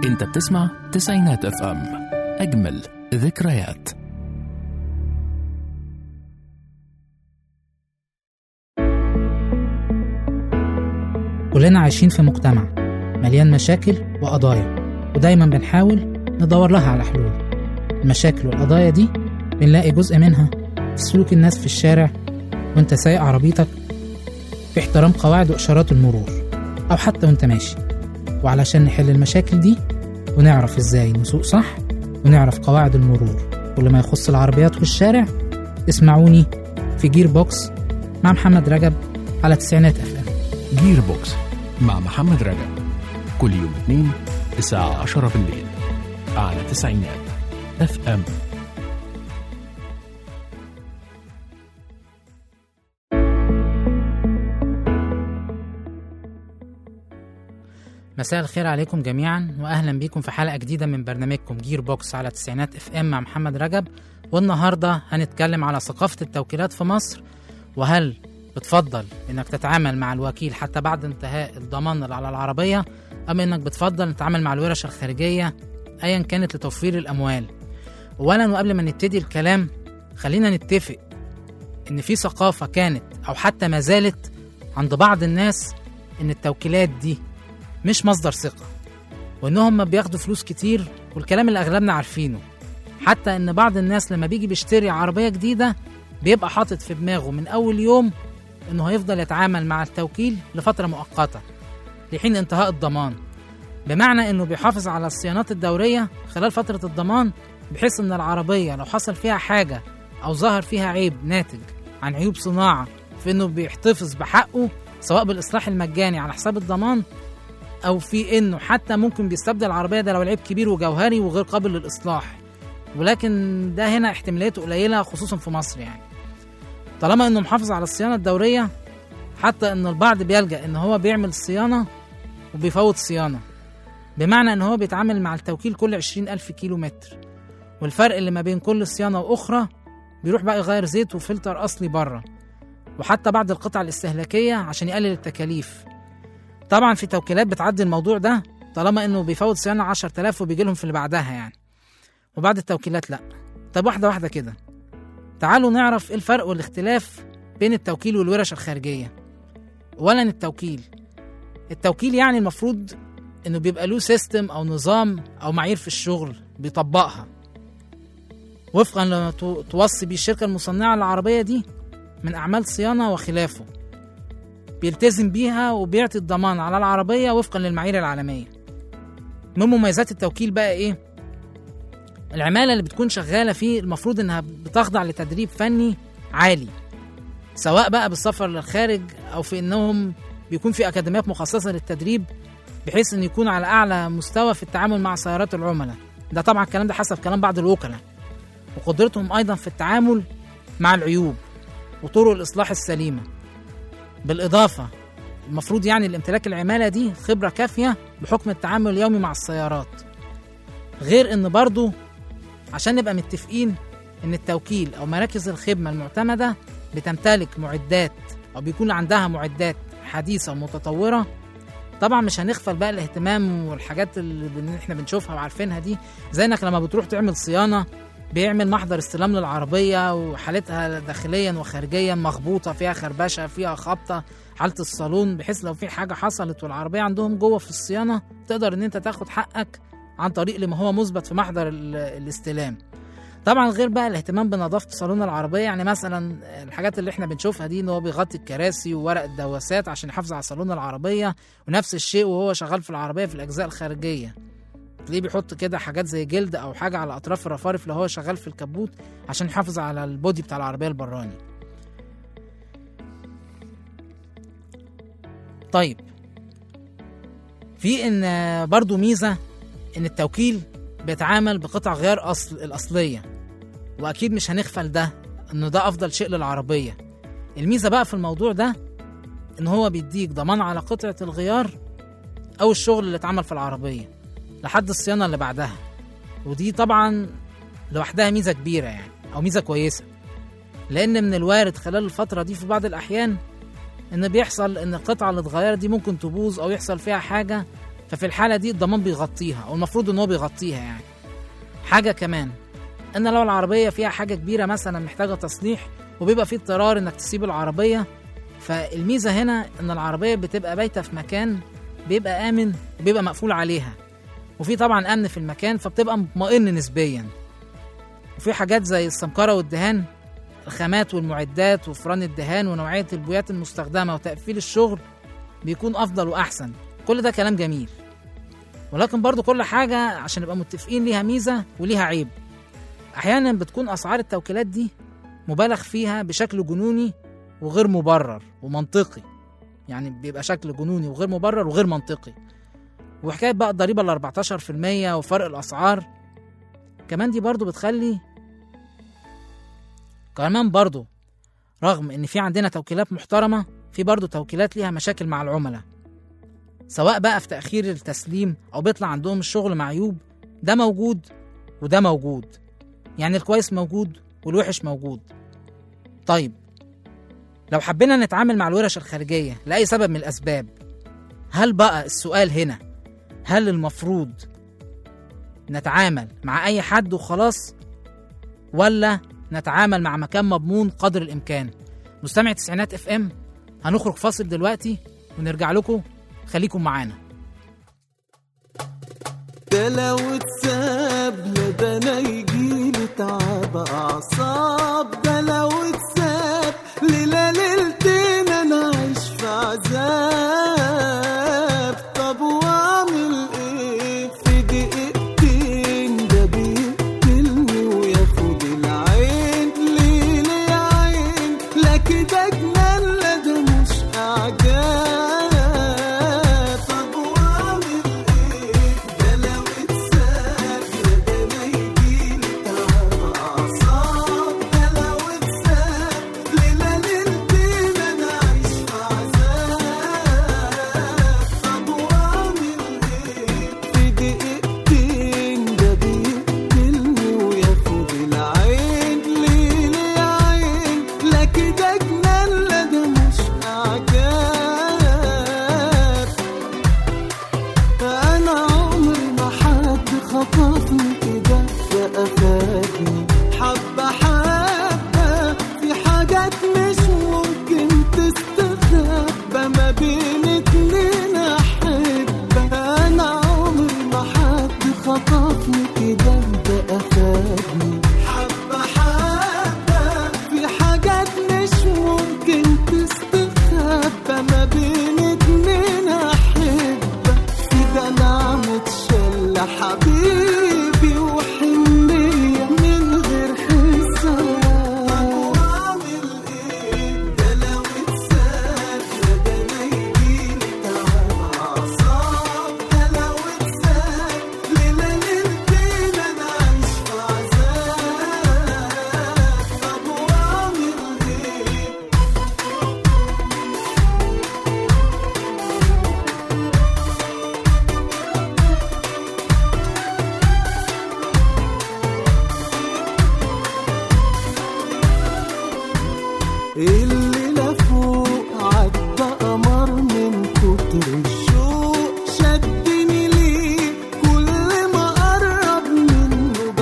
انت بتسمع تسعينات اف ام اجمل ذكريات كلنا عايشين في مجتمع مليان مشاكل وقضايا ودايما بنحاول ندور لها على حلول المشاكل والقضايا دي بنلاقي جزء منها في سلوك الناس في الشارع وانت سايق عربيتك في احترام قواعد وإشارات المرور أو حتى وانت ماشي وعلشان نحل المشاكل دي ونعرف ازاي نسوق صح ونعرف قواعد المرور كل ما يخص العربيات والشارع اسمعوني في جير بوكس مع محمد رجب على تسعينات اف ام جير بوكس مع محمد رجب كل يوم اثنين الساعة 10 بالليل على تسعينات اف ام مساء الخير عليكم جميعا واهلا بيكم في حلقه جديده من برنامجكم جير بوكس على تسعينات اف ام مع محمد رجب والنهارده هنتكلم على ثقافه التوكيلات في مصر وهل بتفضل انك تتعامل مع الوكيل حتى بعد انتهاء الضمان اللي على العربيه ام انك بتفضل تتعامل مع الورش الخارجيه ايا كانت لتوفير الاموال اولا وقبل ما نبتدي الكلام خلينا نتفق ان في ثقافه كانت او حتى ما زالت عند بعض الناس ان التوكيلات دي مش مصدر ثقة وإنهم ما بياخدوا فلوس كتير والكلام اللي أغلبنا عارفينه حتى إن بعض الناس لما بيجي بيشتري عربية جديدة بيبقى حاطط في دماغه من أول يوم إنه هيفضل يتعامل مع التوكيل لفترة مؤقتة لحين انتهاء الضمان بمعنى إنه بيحافظ على الصيانات الدورية خلال فترة الضمان بحيث إن العربية لو حصل فيها حاجة أو ظهر فيها عيب ناتج عن عيوب صناعة في إنه بيحتفظ بحقه سواء بالإصلاح المجاني على حساب الضمان او في انه حتى ممكن بيستبدل العربيه ده لو العيب كبير وجوهري وغير قابل للاصلاح ولكن ده هنا احتماليته قليله خصوصا في مصر يعني طالما انه محافظ على الصيانه الدوريه حتى ان البعض بيلجا ان هو بيعمل صيانه وبيفوت صيانه بمعنى ان هو بيتعامل مع التوكيل كل عشرين ألف كيلو متر والفرق اللي ما بين كل صيانه واخرى بيروح بقى يغير زيت وفلتر اصلي بره وحتى بعض القطع الاستهلاكيه عشان يقلل التكاليف طبعا في توكيلات بتعدي الموضوع ده طالما انه بيفوت صيانه 10000 وبيجي لهم في اللي بعدها يعني وبعد التوكيلات لا طب واحده واحده كده تعالوا نعرف ايه الفرق والاختلاف بين التوكيل والورش الخارجيه اولا التوكيل التوكيل يعني المفروض انه بيبقى له سيستم او نظام او معايير في الشغل بيطبقها وفقا لما تو- توصي بيه الشركه المصنعه للعربيه دي من اعمال صيانه وخلافه بيلتزم بيها وبيعطي الضمان على العربية وفقا للمعايير العالمية من مميزات التوكيل بقى ايه العمالة اللي بتكون شغالة فيه المفروض انها بتخضع لتدريب فني عالي سواء بقى بالسفر للخارج او في انهم بيكون في اكاديميات مخصصة للتدريب بحيث ان يكون على اعلى مستوى في التعامل مع سيارات العملاء ده طبعا الكلام ده حسب كلام بعض الوكلاء وقدرتهم ايضا في التعامل مع العيوب وطرق الاصلاح السليمه بالإضافة المفروض يعني الامتلاك العمالة دي خبرة كافية بحكم التعامل اليومي مع السيارات غير إن برضو عشان نبقى متفقين إن التوكيل أو مراكز الخدمة المعتمدة بتمتلك معدات أو بيكون عندها معدات حديثة ومتطورة طبعا مش هنغفل بقى الاهتمام والحاجات اللي بن- احنا بنشوفها وعارفينها دي زي انك لما بتروح تعمل صيانة بيعمل محضر استلام للعربية وحالتها داخليا وخارجيا مخبوطة فيها خربشة فيها خبطة حالة الصالون بحيث لو في حاجة حصلت والعربية عندهم جوه في الصيانة تقدر ان انت تاخد حقك عن طريق لما هو مثبت في محضر ال- الاستلام طبعا غير بقى الاهتمام بنظافة صالون العربية يعني مثلا الحاجات اللي احنا بنشوفها دي ان هو بيغطي الكراسي وورق الدواسات عشان يحافظ على صالون العربية ونفس الشيء وهو شغال في العربية في الأجزاء الخارجية تلاقيه بيحط كده حاجات زي جلد او حاجه على اطراف الرفارف لو هو شغال في الكبوت عشان يحافظ على البودي بتاع العربيه البراني طيب في ان برضو ميزه ان التوكيل بيتعامل بقطع غيار اصل الاصليه واكيد مش هنغفل ده ان ده افضل شيء للعربيه الميزه بقى في الموضوع ده ان هو بيديك ضمان على قطعه الغيار او الشغل اللي اتعمل في العربيه لحد الصيانه اللي بعدها ودي طبعا لوحدها ميزه كبيره يعني او ميزه كويسه لان من الوارد خلال الفتره دي في بعض الاحيان ان بيحصل ان القطعه اللي اتغيرت دي ممكن تبوظ او يحصل فيها حاجه ففي الحاله دي الضمان بيغطيها او المفروض ان هو بيغطيها يعني حاجه كمان ان لو العربيه فيها حاجه كبيره مثلا محتاجه تصليح وبيبقى في اضطرار انك تسيب العربيه فالميزه هنا ان العربيه بتبقى بايته في مكان بيبقى امن وبيبقى مقفول عليها وفي طبعا امن في المكان فبتبقى مطمئن نسبيا وفي حاجات زي السمكره والدهان الخامات والمعدات وفران الدهان ونوعيه البويات المستخدمه وتقفيل الشغل بيكون افضل واحسن كل ده كلام جميل ولكن برضو كل حاجه عشان نبقى متفقين ليها ميزه وليها عيب احيانا بتكون اسعار التوكيلات دي مبالغ فيها بشكل جنوني وغير مبرر ومنطقي يعني بيبقى شكل جنوني وغير مبرر وغير منطقي وحكايه بقى الضريبه ال 14% وفرق الاسعار كمان دي برضو بتخلي كمان برضو رغم ان في عندنا توكيلات محترمه في برضو توكيلات ليها مشاكل مع العملاء سواء بقى في تاخير التسليم او بيطلع عندهم الشغل معيوب ده موجود وده موجود يعني الكويس موجود والوحش موجود طيب لو حبينا نتعامل مع الورش الخارجية لأي سبب من الأسباب هل بقى السؤال هنا هل المفروض نتعامل مع أي حد وخلاص ولا نتعامل مع مكان مضمون قدر الإمكان مستمع تسعينات اف ام هنخرج فاصل دلوقتي ونرجع لكم خليكم معانا ده لو اتساب لا ده انا يجيلي تعب اعصاب ده لو اتساب ليلة ليلتين انا عايش في عذاب طب واعمل ايه في دقيقتين ده بيقتلني وياخد العين ليه ليه يا عين لا كده جنان لا ده مش اعجاب طب واعمل ايه ده لو اتساب لا ده انا يجيلي تعب اعصاب ده لو اتساب ليلة ليلتين انا عايش في عذاب طب واعمل ايه في دقيقتين ده بيقتلني وياخد العين ليه ليه يا عين لا كده جنان لا ده مش اعجاب انا عمري ما حد خطفني كده ده افادني حبه حبه في حاجات مش ممكن تستخبى ما بين اتنين احبه انا عمري ما حد خطفني كده ده افادني حبه حبه في حاجات مش ممكن تستخبى ما بين اتنين احبه في دلع متشل حبيبي وحنية من غير حساب واعمل ايه ده لو اتساب لا ده انا يجيلي تعب اعصاب ده لو اتساب ليلة ليلتين انا عايش في عذاب طب واعمل ايه الليلة فوق عدى قمر من كتر الشوق شدني ليه كل ما قرب منه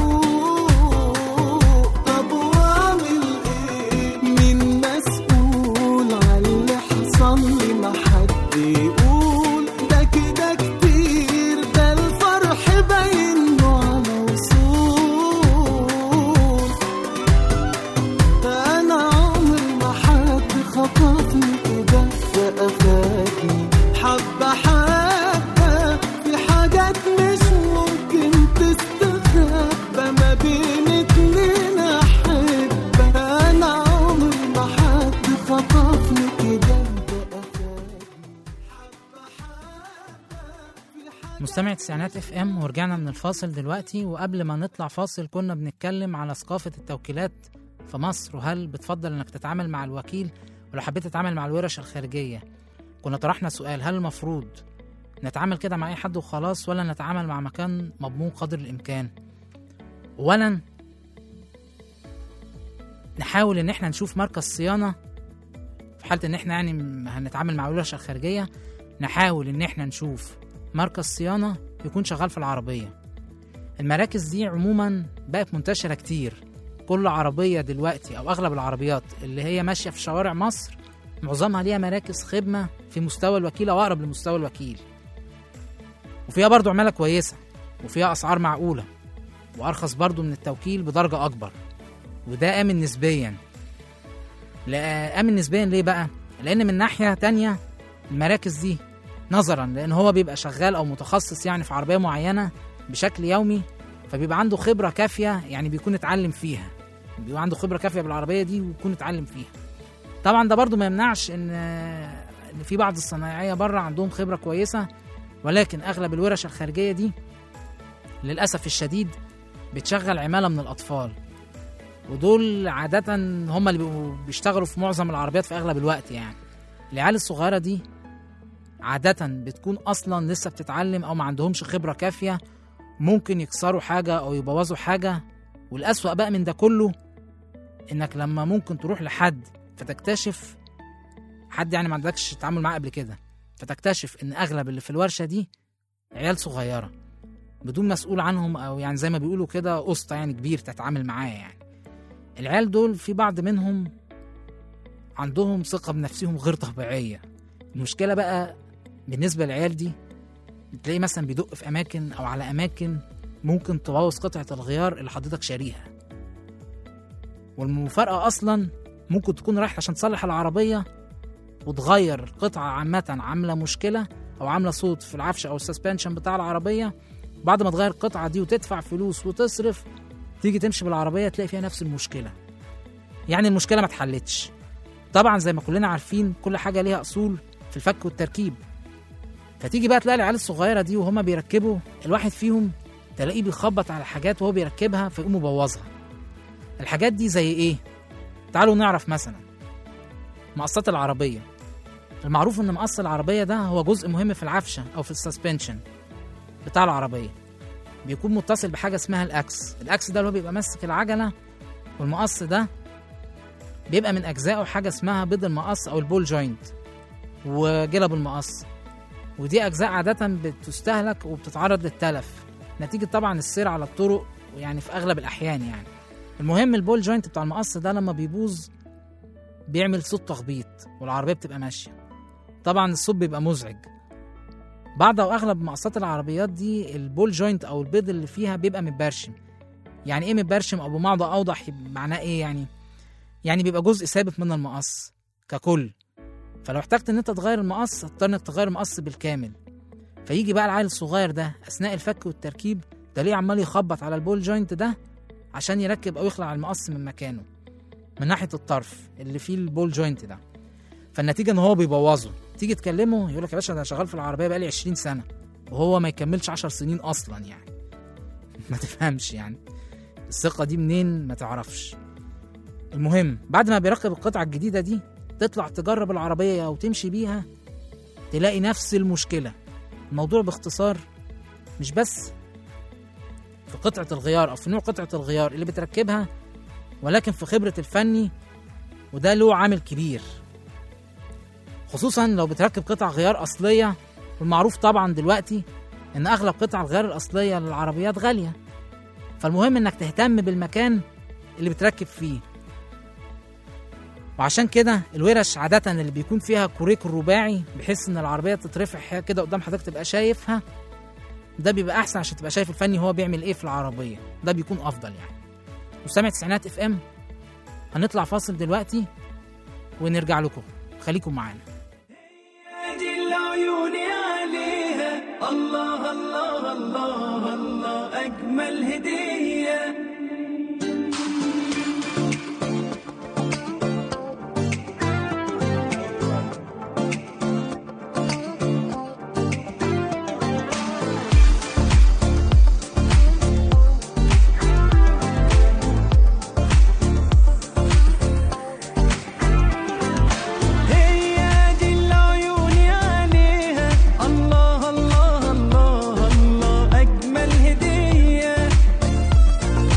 بروق طب واعمل ايه مين مسؤول على اللي حصل لي ما حد يقول ده كده كتير ده الفرح باين له على وصول انا عمري ما حد خطفني كده ده افادني حبه حبه في حاجات مش ممكن تستخبى ما بين اتنين احبه انا عمري ما حد خطفني كده ده افادني حبه حبه في حاجات مستمع تسعينات اف ام ورجعنا من الفاصل دلوقتي وقبل ما نطلع فاصل كنا بنتكلم على ثقافة التوكيلات في مصر وهل بتفضل انك تتعامل مع الوكيل ولو حبيت تتعامل مع الورش الخارجية كنا طرحنا سؤال هل المفروض نتعامل كده مع اي حد وخلاص ولا نتعامل مع مكان مضمون قدر الامكان اولا نحاول ان احنا نشوف مركز صيانة في حالة ان احنا يعني م- هنتعامل مع الورش الخارجية نحاول ان احنا نشوف مركز صيانة يكون شغال في العربية المراكز دي عموما بقت منتشرة كتير كل عربية دلوقتي أو أغلب العربيات اللي هي ماشية في شوارع مصر معظمها ليها مراكز خدمة في مستوى الوكيل أو أقرب لمستوى الوكيل وفيها برضو عمالة كويسة وفيها أسعار معقولة وأرخص برضو من التوكيل بدرجة أكبر وده آمن نسبيا لا آمن نسبيا ليه بقى؟ لأن من ناحية تانية المراكز دي نظرا لأن هو بيبقى شغال أو متخصص يعني في عربية معينة بشكل يومي فبيبقى عنده خبرة كافية يعني بيكون اتعلم فيها بيبقى عنده خبرة كافية بالعربية دي ويكون اتعلم فيها طبعا ده برضو ما يمنعش ان ان في بعض الصنايعية بره عندهم خبرة كويسة ولكن اغلب الورش الخارجية دي للأسف الشديد بتشغل عمالة من الأطفال ودول عادة هم اللي بيبقوا بيشتغلوا في معظم العربيات في أغلب الوقت يعني العيال الصغيرة دي عادة بتكون أصلا لسه بتتعلم أو ما عندهمش خبرة كافية ممكن يكسروا حاجة أو يبوظوا حاجة والأسوأ بقى من ده كله إنك لما ممكن تروح لحد فتكتشف حد يعني ما عندكش تعامل معاه قبل كده فتكتشف إن أغلب اللي في الورشة دي عيال صغيرة بدون مسؤول عنهم أو يعني زي ما بيقولوا كده قسطة يعني كبير تتعامل معاه يعني العيال دول في بعض منهم عندهم ثقة بنفسهم غير طبيعية المشكلة بقى بالنسبة للعيال دي تلاقيه مثلا بيدق في أماكن أو على أماكن ممكن تبوظ قطعة الغيار اللي حضرتك شاريها والمفارقة أصلا ممكن تكون رايح عشان تصلح العربية وتغير قطعة عامة عاملة مشكلة أو عاملة صوت في العفش أو السسبنشن بتاع العربية بعد ما تغير القطعة دي وتدفع فلوس وتصرف تيجي تمشي بالعربية تلاقي فيها نفس المشكلة يعني المشكلة ما اتحلتش طبعا زي ما كلنا عارفين كل حاجة ليها أصول في الفك والتركيب فتيجي بقى تلاقي العيال الصغيرة دي وهما بيركبوا الواحد فيهم تلاقيه بيخبط على حاجات وهو بيركبها فيقوم مبوظها الحاجات دي زي ايه تعالوا نعرف مثلا مقصات العربية المعروف ان مقص العربية ده هو جزء مهم في العفشة او في السسبنشن بتاع العربية بيكون متصل بحاجة اسمها الاكس الاكس ده اللي هو بيبقى ماسك العجلة والمقص ده بيبقى من اجزائه حاجة اسمها بيض المقص او البول جوينت وجلب المقص ودي اجزاء عادة بتستهلك وبتتعرض للتلف نتيجة طبعا السير على الطرق يعني في اغلب الاحيان يعني المهم البول جوينت بتاع المقص ده لما بيبوظ بيعمل صوت تخبيط والعربية بتبقى ماشية طبعا الصوت بيبقى مزعج بعض او اغلب مقصات العربيات دي البول جوينت او البيض اللي فيها بيبقى متبرشم يعني ايه متبرشم او بمعنى اوضح معناه ايه يعني يعني بيبقى جزء ثابت من المقص ككل فلو احتجت ان انت تغير المقص هتضطر انك تغير المقص بالكامل فيجي بقى العيل الصغير ده اثناء الفك والتركيب تلاقيه عمال يخبط على البول جوينت ده عشان يركب او يخلع المقص من مكانه من ناحيه الطرف اللي فيه البول جوينت ده فالنتيجه ان هو بيبوظه تيجي تكلمه يقول لك يا باشا انا شغال في العربيه بقالي 20 سنه وهو ما يكملش 10 سنين اصلا يعني ما تفهمش يعني الثقه دي منين ما تعرفش المهم بعد ما بيركب القطعه الجديده دي تطلع تجرب العربيه وتمشي بيها تلاقي نفس المشكله الموضوع باختصار مش بس في قطعه الغيار او في نوع قطعه الغيار اللي بتركبها ولكن في خبره الفني وده له عامل كبير خصوصا لو بتركب قطع غيار اصليه والمعروف طبعا دلوقتي ان اغلب قطع الغيار الاصليه للعربيات غاليه فالمهم انك تهتم بالمكان اللي بتركب فيه وعشان كده الورش عادة اللي بيكون فيها كوريك الرباعي بحيث ان العربية تترفع كده قدام حضرتك تبقى شايفها ده بيبقى احسن عشان تبقى شايف الفني هو بيعمل ايه في العربية ده بيكون افضل يعني مستمع تسعينات اف ام هنطلع فاصل دلوقتي ونرجع لكم خليكم معانا دي العيون عليها الله الله الله الله أجمل هدية هي دي العيون عليها الله الله الله الله أجمل هدية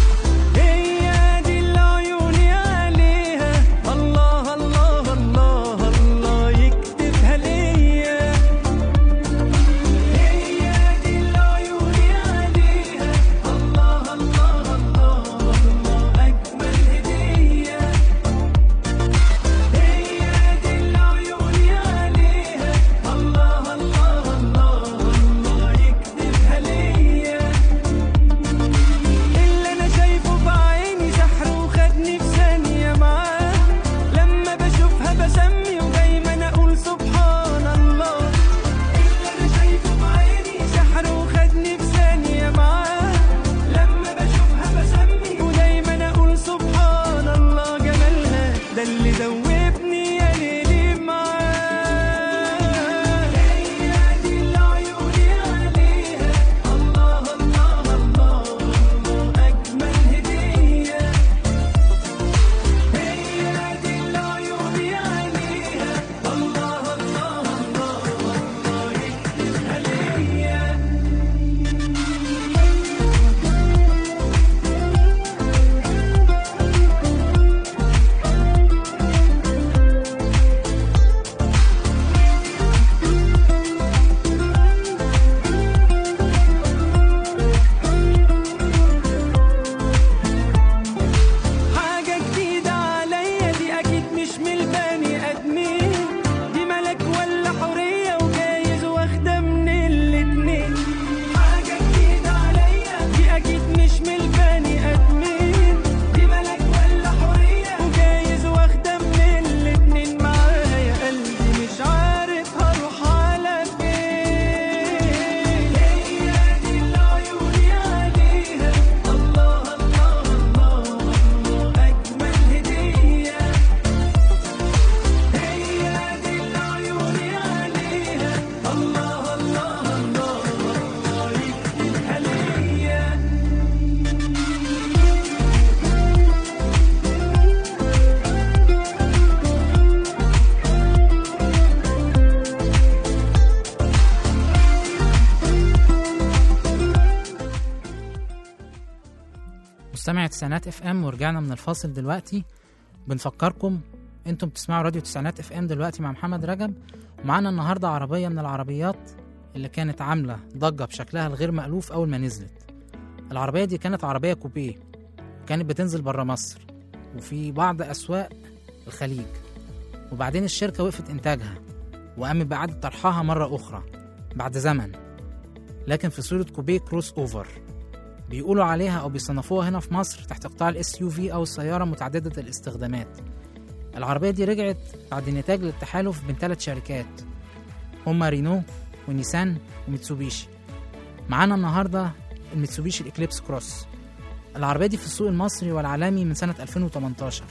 مستمع تسعينات اف ام ورجعنا من الفاصل دلوقتي بنفكركم انتم بتسمعوا راديو تسعينات اف ام دلوقتي مع محمد رجب ومعانا النهارده عربيه من العربيات اللي كانت عامله ضجه بشكلها الغير مألوف اول ما نزلت العربيه دي كانت عربيه كوبيه كانت بتنزل بره مصر وفي بعض اسواق الخليج وبعدين الشركه وقفت انتاجها وقامت باعاده طرحها مره اخرى بعد زمن لكن في صوره كوبيه كروس اوفر بيقولوا عليها او بيصنفوها هنا في مصر تحت قطاع الاس يو في او السياره متعدده الاستخدامات العربيه دي رجعت بعد نتاج للتحالف بين ثلاث شركات هما رينو ونيسان وميتسوبيشي معانا النهارده الميتسوبيشي الاكليبس كروس العربيه دي في السوق المصري والعالمي من سنه 2018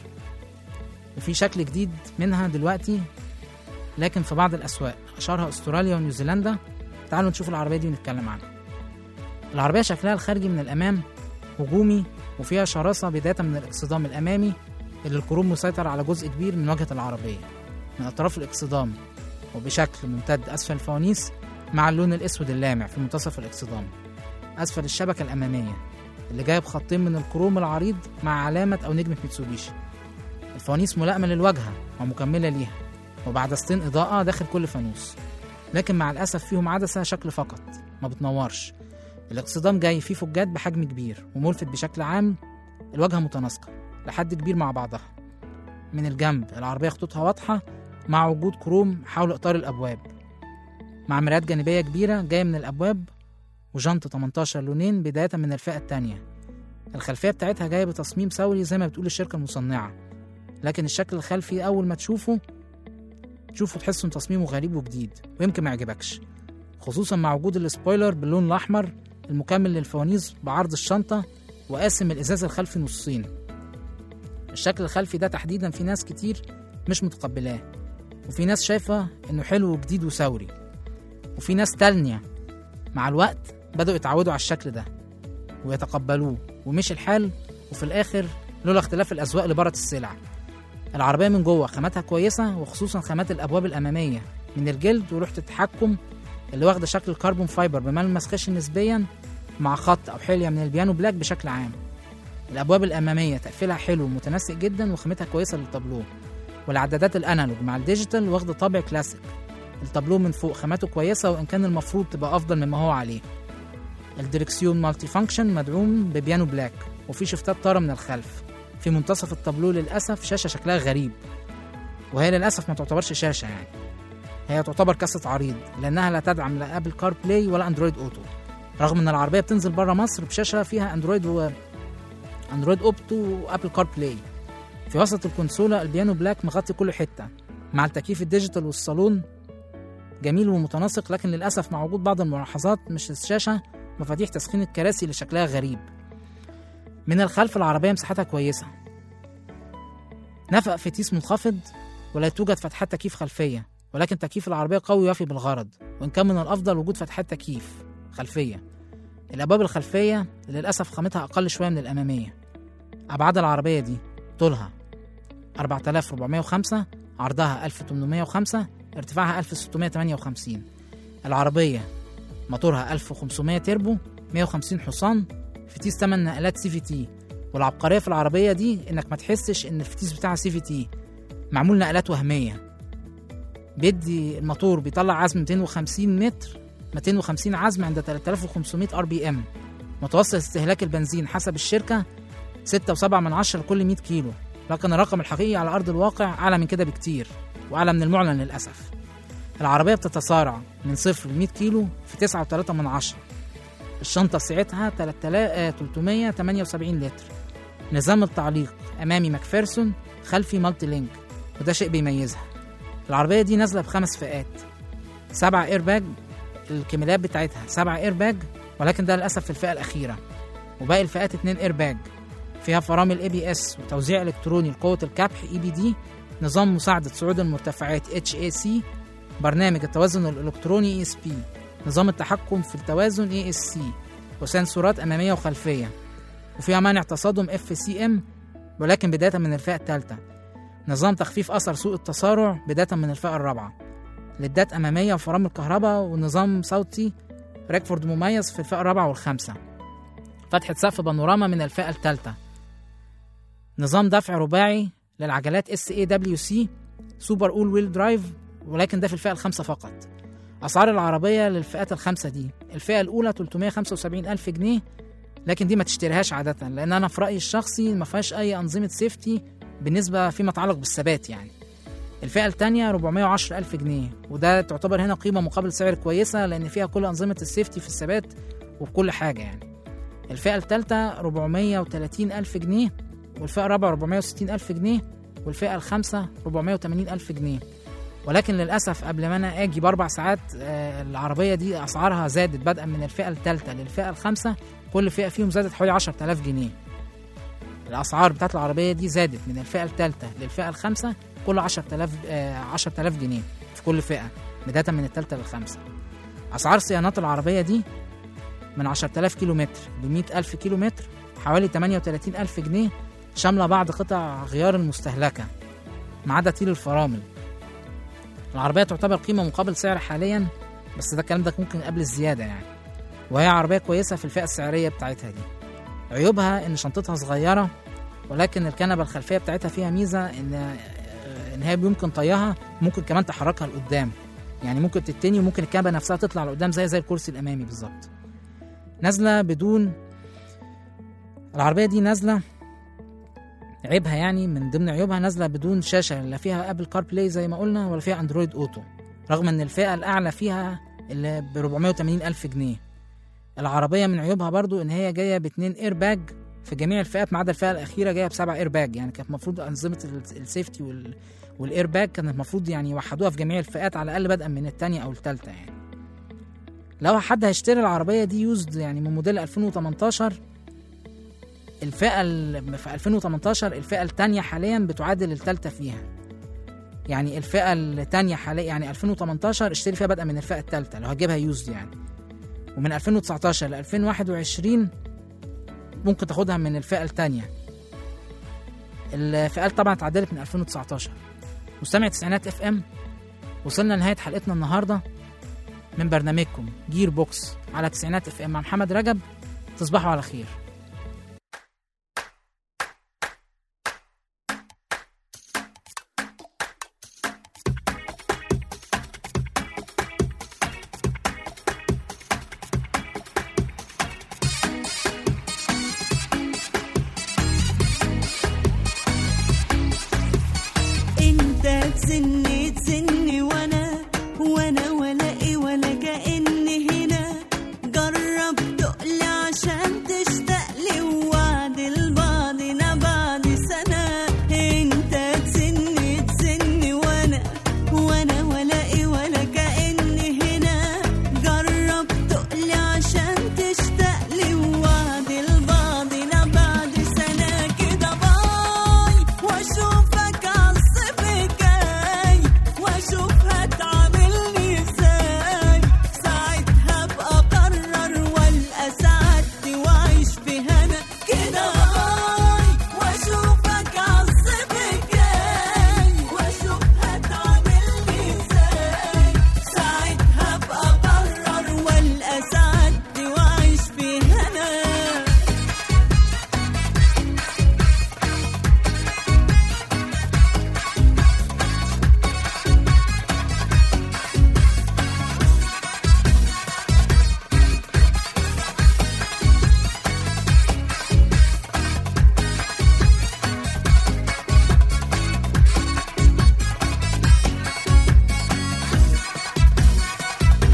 وفي شكل جديد منها دلوقتي لكن في بعض الاسواق اشهرها استراليا ونيوزيلندا تعالوا نشوف العربيه دي ونتكلم عنها العربية شكلها الخارجي من الأمام هجومي وفيها شراسة بداية من الإكسدام الأمامي اللي الكروم مسيطر على جزء كبير من واجهة العربية من أطراف الإكسدام وبشكل ممتد أسفل الفوانيس مع اللون الأسود اللامع في منتصف الإكسدام أسفل الشبكة الأمامية اللي جايب خطين من الكروم العريض مع علامة أو نجمة ميتسوبيشي الفوانيس ملائمة للواجهة ومكملة ليها وبعدستين إضاءة داخل كل فانوس لكن مع الأسف فيهم عدسة شكل فقط ما بتنورش الاقصدام جاي فيه فجات بحجم كبير وملفت بشكل عام الواجهة متناسقة لحد كبير مع بعضها من الجنب العربية خطوطها واضحة مع وجود كروم حول إطار الأبواب مع مرايات جانبية كبيرة جاية من الأبواب وجنط 18 لونين بداية من الفئة التانية الخلفية بتاعتها جاية بتصميم ثوري زي ما بتقول الشركة المصنعة لكن الشكل الخلفي أول ما تشوفه تشوفه تحس إن تصميمه غريب وجديد ويمكن ما يعجبكش خصوصا مع وجود السبويلر باللون الأحمر المكمل للفوانيس بعرض الشنطة وقاسم الإزاز الخلفي نصين الشكل الخلفي ده تحديدا في ناس كتير مش متقبلاه وفي ناس شايفة إنه حلو وجديد وثوري وفي ناس تانية مع الوقت بدأوا يتعودوا على الشكل ده ويتقبلوه ومشي الحال وفي الآخر لولا اختلاف الأذواق لبارة السلع العربية من جوه خاماتها كويسة وخصوصا خامات الأبواب الأمامية من الجلد ولوحة التحكم اللي واخدة شكل الكربون فايبر بملمس خشن نسبيا مع خط أو حلية من البيانو بلاك بشكل عام الأبواب الأمامية تقفيلها حلو ومتناسق جدا وخامتها كويسة للتابلو والعدادات الأنالوج مع الديجيتال واخدة طابع كلاسيك التابلو من فوق خامته كويسة وإن كان المفروض تبقى أفضل مما هو عليه الدركسيون مالتي فانكشن مدعوم ببيانو بلاك وفي شفتات طارة من الخلف في منتصف التابلو للأسف شاشة شكلها غريب وهي للأسف ما تعتبرش شاشة يعني هي تعتبر كاسة عريض لأنها لا تدعم لا أبل كار بلاي ولا أندرويد أوتو رغم إن العربية بتنزل بره مصر بشاشة فيها أندرويد و أندرويد أوتو وأبل كار بلاي في وسط الكونسولة البيانو بلاك مغطي كل حتة مع التكييف الديجيتال والصالون جميل ومتناسق لكن للأسف مع وجود بعض الملاحظات مش الشاشة مفاتيح تسخين الكراسي اللي شكلها غريب من الخلف العربية مساحتها كويسة نفق فتيس منخفض ولا توجد فتحات تكييف خلفية ولكن تكييف العربية قوي ويفي بالغرض وإن كان من الأفضل وجود فتحات تكييف خلفية الأبواب الخلفية للأسف خامتها أقل شوية من الأمامية أبعاد العربية دي طولها 4405 عرضها 1805 ارتفاعها 1658 العربية موتورها 1500 تربو 150 حصان فتيس 8 نقلات سي في تي والعبقرية في العربية دي إنك ما تحسش إن الفتيس بتاعها سي في تي معمول نقلات وهمية بيدي الموتور بيطلع عزم 250 متر 250 عزم عند 3500 ار بي ام متوسط استهلاك البنزين حسب الشركة 6.7 من عشرة لكل 100 كيلو لكن الرقم الحقيقي على أرض الواقع أعلى من كده بكتير وأعلى من المعلن للأسف العربية بتتسارع من صفر ل 100 كيلو في 9.3 من عشرة الشنطة سعتها 378 لتر نظام التعليق أمامي ماكفيرسون خلفي مالتي لينك وده شيء بيميزها العربية دي نازلة بخمس فئات سبع ايرباج الكمالات بتاعتها سبع ايرباج ولكن ده للأسف في الفئة الأخيرة وباقي الفئات اتنين ايرباج فيها فرامل اي بي اس وتوزيع الكتروني لقوة الكبح اي بي دي نظام مساعدة صعود المرتفعات اتش اي سي برنامج التوازن الالكتروني اي اس بي نظام التحكم في التوازن اي اس سي وسنسورات اماميه وخلفيه وفيها مانع تصادم اف سي ام ولكن بدايه من الفئه الثالثه نظام تخفيف اثر سوء التسارع بدايه من الفئه الرابعه لدات اماميه وفرامل كهرباء ونظام صوتي ريكفورد مميز في الفئه الرابعه والخامسه فتحة سقف بانوراما من الفئة الثالثة نظام دفع رباعي للعجلات اس اي دبليو سي سوبر اول ويل درايف ولكن ده في الفئة الخامسة فقط أسعار العربية للفئات الخمسة دي الفئة الأولى 375 ألف جنيه لكن دي ما تشتريهاش عادة لأن أنا في رأيي الشخصي ما فيهاش أي أنظمة سيفتي بالنسبة فيما يتعلق بالثبات يعني الفئة الثانية 410 ألف جنيه وده تعتبر هنا قيمة مقابل سعر كويسة لأن فيها كل أنظمة السيفتي في الثبات وكل حاجة يعني الفئة الثالثة 430 ألف جنيه والفئة الرابعة 460 ألف جنيه والفئة الخامسة 480 ألف جنيه ولكن للأسف قبل ما أنا أجي بأربع ساعات آه، العربية دي أسعارها زادت بدءا من الفئة الثالثة للفئة الخامسة كل فئة فيهم زادت حوالي 10000 جنيه الأسعار بتاعت العربية دي زادت من الفئة الثالثة للفئة الخامسة كل 10000 آه، 10000 جنيه في كل فئة بداية من الثالثة للخامسة أسعار صيانات العربية دي من 10000 كيلو متر ل 100000 كيلو متر حوالي 38000 جنيه شاملة بعض قطع غيار المستهلكة ما عدا تيل الفرامل العربية تعتبر قيمة مقابل سعر حاليا بس ده الكلام ده ممكن قبل الزيادة يعني وهي عربية كويسة في الفئة السعرية بتاعتها دي عيوبها إن شنطتها صغيرة ولكن الكنبة الخلفية بتاعتها فيها ميزة إن إن هي يمكن طيها ممكن كمان تحركها لقدام يعني ممكن تتني وممكن الكنبة نفسها تطلع لقدام زي زي الكرسي الأمامي بالظبط نازلة بدون العربية دي نازلة عيبها يعني من ضمن عيوبها نازلة بدون شاشة لا فيها ابل كار بلاي زي ما قلنا ولا فيها اندرويد اوتو رغم ان الفئة الأعلى فيها اللي ب 480 ألف جنيه العربية من عيوبها برضو ان هي جاية باتنين اير باج في جميع الفئات ما عدا الفئة الأخيرة جاية بسبع اير باج يعني كانت المفروض أنظمة ال- السيفتي وال والاير باج كانت المفروض يعني يوحدوها في جميع الفئات على الأقل بدءا من التانية أو التالتة يعني لو حد هيشتري العربية دي يوزد يعني من موديل 2018 الفئة ال- في 2018 الفئة التانية حاليا بتعادل التالتة فيها يعني الفئة التانية حاليا يعني 2018 اشتري فيها بدءا من الفئة التالتة لو هتجيبها يوزد يعني ومن 2019 ل 2021 ممكن تاخدها من الفئة التانية الفئات طبعا اتعدلت من 2019 مستمع تسعينات اف ام وصلنا لنهاية حلقتنا النهاردة من برنامجكم جير بوكس على تسعينات اف ام مع محمد رجب تصبحوا على خير انت تزني تزني وانا وانا ولا ايه ولا كاني هنا جرب تقلي عشان تشتاق لي ووعد لبعضنا بعد سنه انت تزني تزني وانا وانا ولا ايه ولا كاني هنا جرب تقلي عشان تشتاق لي ووعد لبعضنا بعد سنه كده باي واشوفك عالصيف جاي واشوف هتعاملني ازاي ساعتها ابقى اقرر والقى سعادتي واعيش في هنا كده باي واشوفك عالصيف جاي واشوف هتعاملني ازاي ساعتها ابقى اقرر والقى سعادتي واعيش في هنا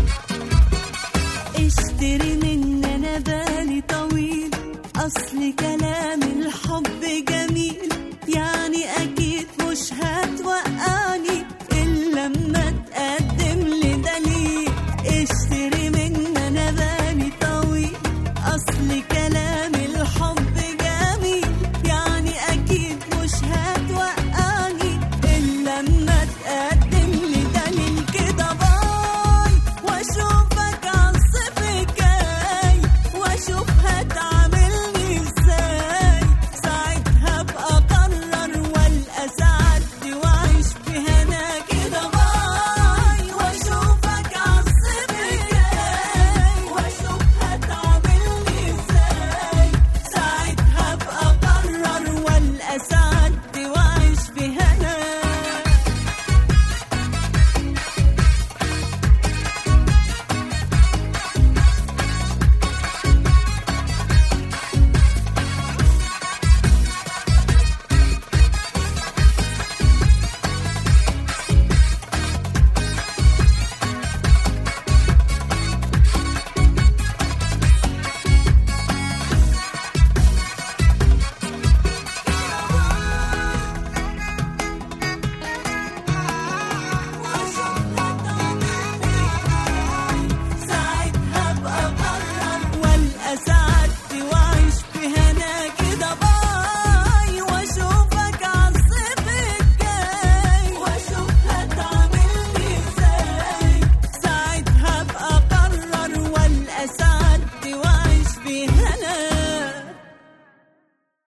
اشتري مني انا بالي طويل اصل كان